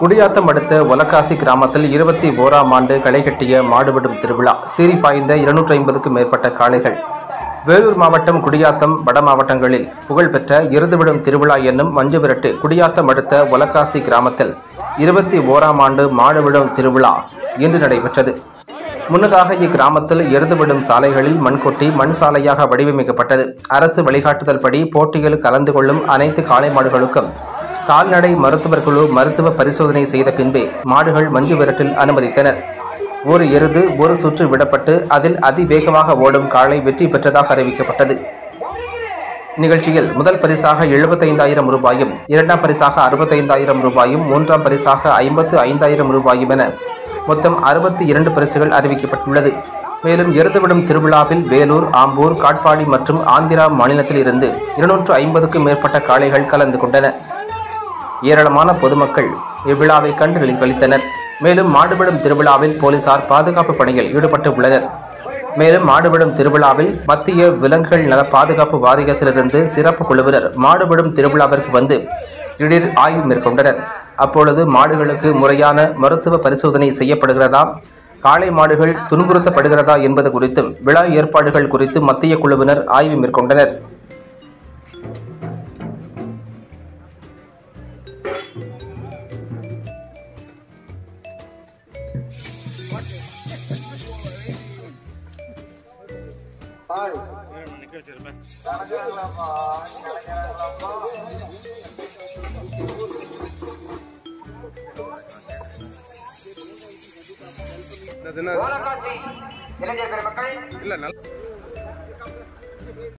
குடியாத்தம் அடுத்த ஒலக்காசி கிராமத்தில் இருபத்தி ஓராம் ஆண்டு களை கட்டிய மாடுவிடும் திருவிழா சீறி பாய்ந்த இருநூற்றி ஐம்பதுக்கும் மேற்பட்ட காளைகள் வேலூர் மாவட்டம் குடியாத்தம் வட மாவட்டங்களில் புகழ்பெற்ற எருதுவிடும் திருவிழா என்னும் மஞ்சு விரட்டு குடியாத்தம் அடுத்த ஒலக்காசி கிராமத்தில் இருபத்தி ஓராம் ஆண்டு மாடுவிடும் திருவிழா இன்று நடைபெற்றது முன்னதாக இக்கிராமத்தில் எருதுவிடும் சாலைகளில் மண் கொட்டி மண் சாலையாக வடிவமைக்கப்பட்டது அரசு வழிகாட்டுதல் படி போட்டியில் கலந்து கொள்ளும் அனைத்து காளை மாடுகளுக்கும் கால்நடை மருத்துவர் குழு மருத்துவ பரிசோதனை செய்த பின்பே மாடுகள் மஞ்சு விரட்டில் அனுமதித்தனர் ஒரு எருது ஒரு சுற்று விடப்பட்டு அதில் அதிவேகமாக ஓடும் காளை வெற்றி பெற்றதாக அறிவிக்கப்பட்டது நிகழ்ச்சியில் முதல் பரிசாக எழுபத்தைந்தாயிரம் ரூபாயும் இரண்டாம் பரிசாக அறுபத்தைந்தாயிரம் ரூபாயும் மூன்றாம் பரிசாக ஐம்பத்து ஐந்தாயிரம் ரூபாயும் என மொத்தம் அறுபத்தி இரண்டு பரிசுகள் அறிவிக்கப்பட்டுள்ளது மேலும் எருதுவிடும் திருவிழாவில் வேலூர் ஆம்பூர் காட்பாடி மற்றும் ஆந்திரா மாநிலத்தில் இருந்து இருநூற்று ஐம்பதுக்கும் மேற்பட்ட காளைகள் கலந்து கொண்டன ஏராளமான பொதுமக்கள் இவ்விழாவை கண்டு கழித்தனர் மேலும் மாடுபிடும் திருவிழாவில் போலீசார் பாதுகாப்பு பணியில் ஈடுபட்டு உள்ளனர் மேலும் மாடுபிடும் திருவிழாவில் மத்திய விலங்குகள் நல பாதுகாப்பு வாரியத்திலிருந்து சிறப்பு குழுவினர் மாடுபிடும் திருவிழாவிற்கு வந்து திடீர் ஆய்வு மேற்கொண்டனர் அப்பொழுது மாடுகளுக்கு முறையான மருத்துவ பரிசோதனை செய்யப்படுகிறதா காளை மாடுகள் துன்புறுத்தப்படுகிறதா என்பது குறித்தும் விழா ஏற்பாடுகள் குறித்து மத்திய குழுவினர் ஆய்வு மேற்கொண்டனர் அது என்ன ஓலக்காசி இளைஞர் பெருமக்கள் இல்ல நல்ல